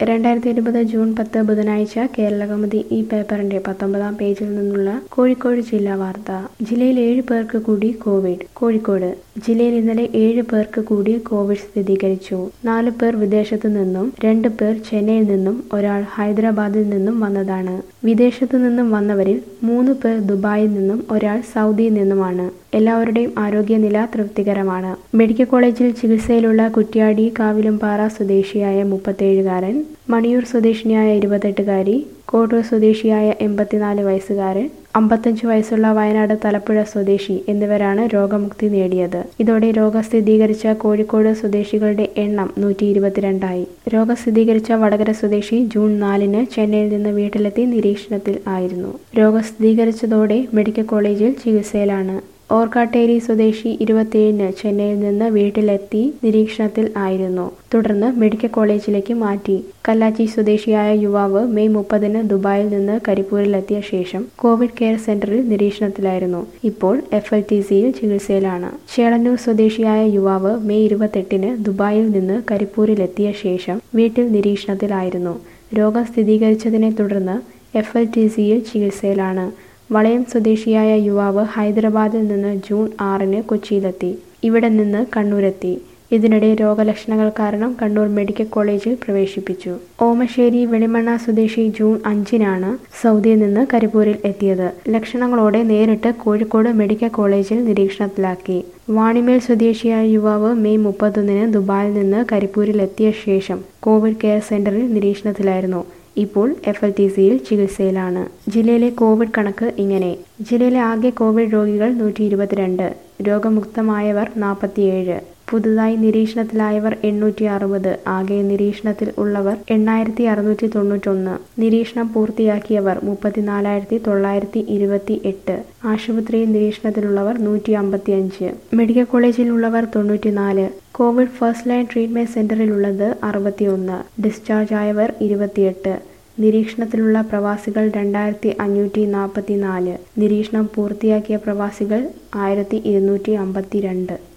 രണ്ടായിരത്തി ഇരുപത് ജൂൺ പത്ത് ബുധനാഴ്ച കേരളകൗമുദി ഈ പേപ്പറിന്റെ പത്തൊമ്പതാം പേജിൽ നിന്നുള്ള കോഴിക്കോട് ജില്ലാ വാർത്ത ജില്ലയിൽ ഏഴ് പേർക്ക് കൂടി കോവിഡ് കോഴിക്കോട് ജില്ലയിൽ ഇന്നലെ ഏഴ് പേർക്ക് കൂടി കോവിഡ് സ്ഥിരീകരിച്ചു നാല് പേർ വിദേശത്തു നിന്നും രണ്ട് പേർ ചെന്നൈയിൽ നിന്നും ഒരാൾ ഹൈദരാബാദിൽ നിന്നും വന്നതാണ് വിദേശത്തു നിന്നും വന്നവരിൽ മൂന്ന് പേർ ദുബായിൽ നിന്നും ഒരാൾ സൗദിയിൽ നിന്നുമാണ് എല്ലാവരുടെയും ആരോഗ്യനില തൃപ്തികരമാണ് മെഡിക്കൽ കോളേജിൽ ചികിത്സയിലുള്ള കുറ്റ്യാടി കാവിലുംപാറ സ്വദേശിയായ മുപ്പത്തേഴുകാരൻ മണിയൂർ സ്വദേശിനിയായ ഇരുപത്തെട്ടുകാരി കോട്ടൂർ സ്വദേശിയായ എൺപത്തിനാല് വയസ്സുകാരൻ അമ്പത്തഞ്ച് വയസ്സുള്ള വയനാട് തലപ്പുഴ സ്വദേശി എന്നിവരാണ് രോഗമുക്തി നേടിയത് ഇതോടെ രോഗം സ്ഥിരീകരിച്ച കോഴിക്കോട് സ്വദേശികളുടെ എണ്ണം നൂറ്റി ഇരുപത്തിരണ്ടായി രോഗം സ്ഥിരീകരിച്ച വടകര സ്വദേശി ജൂൺ നാലിന് ചെന്നൈയിൽ നിന്ന് വീട്ടിലെത്തി നിരീക്ഷണത്തിൽ ആയിരുന്നു രോഗം സ്ഥിരീകരിച്ചതോടെ മെഡിക്കൽ കോളേജിൽ ചികിത്സയിലാണ് ഓർക്കാട്ടേരി സ്വദേശി ഇരുപത്തിയേഴിന് ചെന്നൈയിൽ നിന്ന് വീട്ടിലെത്തി നിരീക്ഷണത്തിൽ ആയിരുന്നു തുടർന്ന് മെഡിക്കൽ കോളേജിലേക്ക് മാറ്റി കല്ലാച്ചി സ്വദേശിയായ യുവാവ് മെയ് മുപ്പതിന് ദുബായിൽ നിന്ന് കരിപ്പൂരിലെത്തിയ ശേഷം കോവിഡ് കെയർ സെന്ററിൽ നിരീക്ഷണത്തിലായിരുന്നു ഇപ്പോൾ എഫ് എൽ ടി സിയിൽ ചികിത്സയിലാണ് ചേളന്നൂർ സ്വദേശിയായ യുവാവ് മെയ് ഇരുപത്തെട്ടിന് ദുബായിൽ നിന്ന് കരിപ്പൂരിലെത്തിയ ശേഷം വീട്ടിൽ നിരീക്ഷണത്തിലായിരുന്നു രോഗം സ്ഥിരീകരിച്ചതിനെ തുടർന്ന് എഫ് എൽ ടി സിയിൽ ചികിത്സയിലാണ് വളയം സ്വദേശിയായ യുവാവ് ഹൈദരാബാദിൽ നിന്ന് ജൂൺ ആറിന് കൊച്ചിയിലെത്തി ഇവിടെ നിന്ന് കണ്ണൂരെത്തി ഇതിനിടെ രോഗലക്ഷണങ്ങൾ കാരണം കണ്ണൂർ മെഡിക്കൽ കോളേജിൽ പ്രവേശിപ്പിച്ചു ഓമശ്ശേരി വെളിമണ്ണ സ്വദേശി ജൂൺ അഞ്ചിനാണ് സൗദിയിൽ നിന്ന് കരിപ്പൂരിൽ എത്തിയത് ലക്ഷണങ്ങളോടെ നേരിട്ട് കോഴിക്കോട് മെഡിക്കൽ കോളേജിൽ നിരീക്ഷണത്തിലാക്കി വാണിമേൽ സ്വദേശിയായ യുവാവ് മെയ് മുപ്പത്തൊന്നിന് ദുബായിൽ നിന്ന് കരിപ്പൂരിൽ എത്തിയ ശേഷം കോവിഡ് കെയർ സെന്ററിൽ നിരീക്ഷണത്തിലായിരുന്നു ഇപ്പോൾ എഫ് എൽ ടി സിയിൽ ചികിത്സയിലാണ് ജില്ലയിലെ കോവിഡ് കണക്ക് ഇങ്ങനെ ജില്ലയിലെ ആകെ കോവിഡ് രോഗികൾ നൂറ്റി ഇരുപത്തിരണ്ട് രോഗമുക്തമായവർ നാൽപ്പത്തിയേഴ് പുതുതായി നിരീക്ഷണത്തിലായവർ എണ്ണൂറ്റി അറുപത് ആകെ നിരീക്ഷണത്തിൽ ഉള്ളവർ എണ്ണായിരത്തി അറുന്നൂറ്റി തൊണ്ണൂറ്റൊന്ന് നിരീക്ഷണം പൂർത്തിയാക്കിയവർ മുപ്പത്തിനാലായിരത്തി തൊള്ളായിരത്തി ഇരുപത്തി എട്ട് ആശുപത്രിയിൽ നിരീക്ഷണത്തിലുള്ളവർ നൂറ്റി അമ്പത്തിയഞ്ച് മെഡിക്കൽ കോളേജിലുള്ളവർ തൊണ്ണൂറ്റിനാല് കോവിഡ് ഫസ്റ്റ് ലൈൻ ട്രീറ്റ്മെന്റ് സെന്ററിലുള്ളത് അറുപത്തിയൊന്ന് ഡിസ്ചാർജ് ആയവർ ഇരുപത്തിയെട്ട് നിരീക്ഷണത്തിലുള്ള പ്രവാസികൾ രണ്ടായിരത്തി അഞ്ഞൂറ്റി നാൽപ്പത്തി നാല് നിരീക്ഷണം പൂർത്തിയാക്കിയ പ്രവാസികൾ ആയിരത്തി ഇരുന്നൂറ്റി അമ്പത്തി രണ്ട്